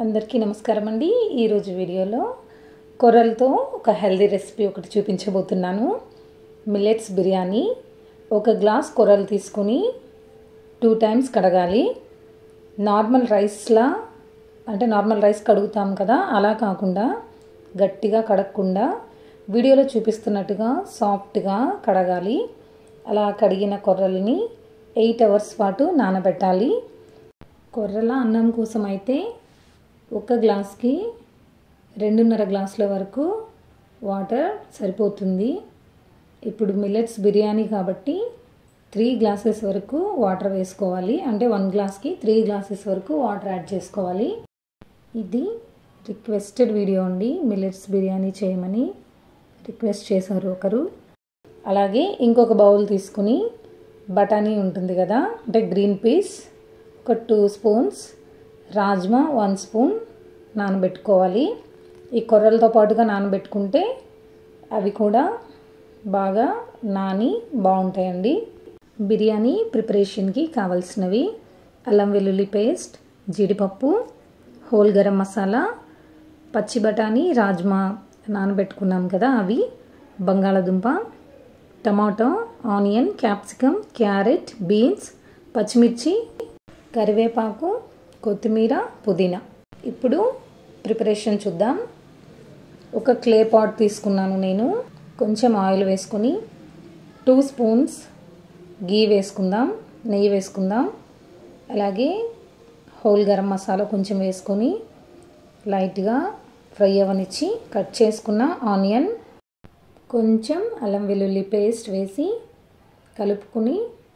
అందరికీ నమస్కారం అండి ఈరోజు వీడియోలో కొర్రలతో ఒక హెల్దీ రెసిపీ ఒకటి చూపించబోతున్నాను మిల్లెట్స్ బిర్యానీ ఒక గ్లాస్ కొర్రలు తీసుకొని టూ టైమ్స్ కడగాలి నార్మల్ రైస్లా అంటే నార్మల్ రైస్ కడుగుతాం కదా అలా కాకుండా గట్టిగా కడగకుండా వీడియోలో చూపిస్తున్నట్టుగా సాఫ్ట్గా కడగాలి అలా కడిగిన కొర్రల్ని ఎయిట్ అవర్స్ పాటు నానబెట్టాలి కొర్రల అన్నం కోసం అయితే ఒక గ్లాస్కి రెండున్నర గ్లాసుల వరకు వాటర్ సరిపోతుంది ఇప్పుడు మిల్లెట్స్ బిర్యానీ కాబట్టి త్రీ గ్లాసెస్ వరకు వాటర్ వేసుకోవాలి అంటే వన్ గ్లాస్కి త్రీ గ్లాసెస్ వరకు వాటర్ యాడ్ చేసుకోవాలి ఇది రిక్వెస్టెడ్ వీడియో అండి మిల్లెట్స్ బిర్యానీ చేయమని రిక్వెస్ట్ చేశారు ఒకరు అలాగే ఇంకొక బౌల్ తీసుకుని బఠానీ ఉంటుంది కదా అంటే గ్రీన్ పీస్ ఒక two spoons rajma one spoon నానబెట్టుకోవాలి ఈ కొర్రలతో పాటుగా నానబెట్టుకుంటే అవి కూడా బాగా నాని బాగుంటాయండి బిర్యానీ ప్రిపరేషన్కి కావలసినవి అల్లం వెల్లుల్లి పేస్ట్ జీడిపప్పు హోల్ గరం మసాలా పచ్చి బఠానీ రాజ్మా నానబెట్టుకున్నాం కదా అవి బంగాళదుంప tomato onion capsicum carrot beans పచ్చిమిర్చి కరివేపాకు కొత్తిమీర పుదీనా ఇప్పుడు ప్రిపరేషన్ చూద్దాం ఒక క్లే పాట్ తీసుకున్నాను నేను కొంచెం ఆయిల్ వేసుకొని టూ స్పూన్స్ గీ వేసుకుందాం నెయ్యి వేసుకుందాం అలాగే హోల్ గరం మసాలా కొంచెం వేసుకొని లైట్గా ఫ్రై అవ్వనిచ్చి కట్ చేసుకున్న ఆనియన్ కొంచెం అల్లం వెల్లుల్లి పేస్ట్ వేసి కలుపుకొని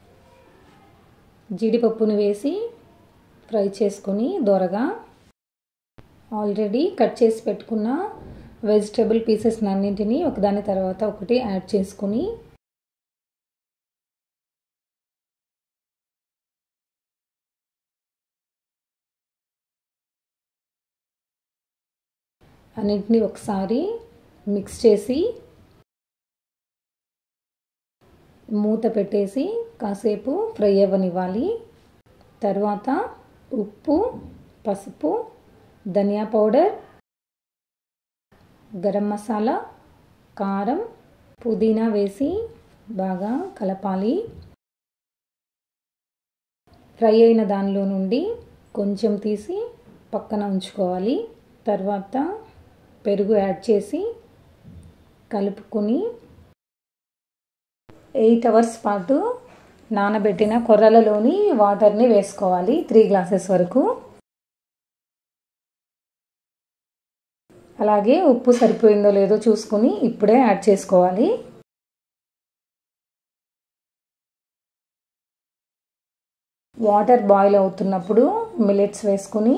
జీడిపప్పుని వేసి ఫ్రై చేసుకొని దొరగా ఆల్రెడీ కట్ చేసి పెట్టుకున్న వెజిటేబుల్ పీసెస్ అన్నింటినీ ఒకదాని తర్వాత ఒకటి యాడ్ చేసుకొని అన్నింటినీ ఒకసారి మిక్స్ చేసి మూత పెట్టేసి కాసేపు ఫ్రై అవ్వనివ్వాలి తర్వాత ఉప్పు పసుపు ధనియా పౌడర్ గరం మసాలా కారం పుదీనా వేసి బాగా కలపాలి ఫ్రై అయిన దానిలో నుండి కొంచెం తీసి పక్కన ఉంచుకోవాలి తర్వాత పెరుగు యాడ్ చేసి కలుపుకొని ఎయిట్ అవర్స్ పాటు నానబెట్టిన కొర్రలలోని వాటర్ని వేసుకోవాలి త్రీ గ్లాసెస్ వరకు అలాగే ఉప్పు సరిపోయిందో లేదో చూసుకుని ఇప్పుడే యాడ్ చేసుకోవాలి వాటర్ బాయిల్ అవుతున్నప్పుడు మిలెట్స్ వేసుకుని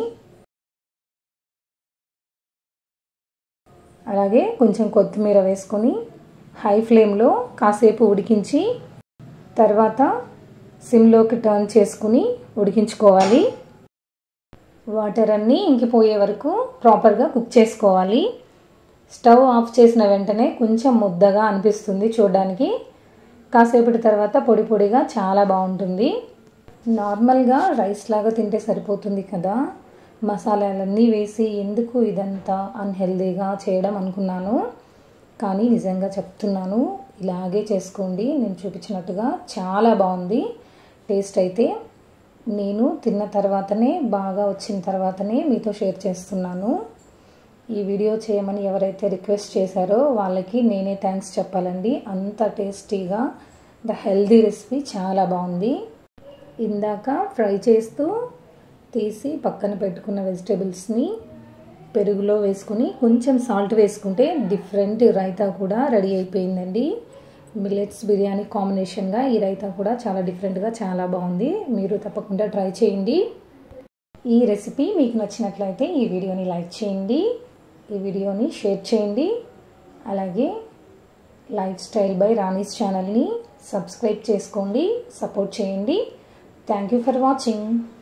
అలాగే కొంచెం కొత్తిమీర వేసుకొని హై ఫ్లేమ్లో కాసేపు ఉడికించి తర్వాత సిమ్లోకి టర్న్ చేసుకుని ఉడికించుకోవాలి వాటర్ అన్నీ ఇంకిపోయే వరకు ప్రాపర్గా కుక్ చేసుకోవాలి స్టవ్ ఆఫ్ చేసిన వెంటనే కొంచెం ముద్దగా అనిపిస్తుంది చూడడానికి కాసేపటి తర్వాత పొడి పొడిగా చాలా బాగుంటుంది నార్మల్గా రైస్ లాగా తింటే సరిపోతుంది కదా మసాలాలన్నీ వేసి ఎందుకు ఇదంతా అన్హెల్దీగా చేయడం అనుకున్నాను కానీ నిజంగా చెప్తున్నాను ఇలాగే చేసుకోండి నేను చూపించినట్టుగా చాలా బాగుంది టేస్ట్ అయితే నేను తిన్న తర్వాతనే బాగా వచ్చిన తర్వాతనే మీతో షేర్ చేస్తున్నాను ఈ వీడియో చేయమని ఎవరైతే రిక్వెస్ట్ చేశారో వాళ్ళకి నేనే థ్యాంక్స్ చెప్పాలండి అంత టేస్టీగా ద హెల్దీ రెసిపీ చాలా బాగుంది ఇందాక ఫ్రై చేస్తూ తీసి పక్కన పెట్టుకున్న వెజిటేబుల్స్ని పెరుగులో వేసుకుని కొంచెం సాల్ట్ వేసుకుంటే డిఫరెంట్ రైతా కూడా రెడీ అయిపోయిందండి మిల్లెట్స్ బిర్యానీ కాంబినేషన్గా ఈ రైతా కూడా చాలా డిఫరెంట్గా చాలా బాగుంది మీరు తప్పకుండా ట్రై చేయండి ఈ రెసిపీ మీకు నచ్చినట్లయితే ఈ వీడియోని లైక్ చేయండి ఈ వీడియోని షేర్ చేయండి అలాగే లైఫ్ స్టైల్ బై రాణీస్ ఛానల్ని సబ్స్క్రైబ్ చేసుకోండి సపోర్ట్ చేయండి థ్యాంక్ యూ ఫర్ వాచింగ్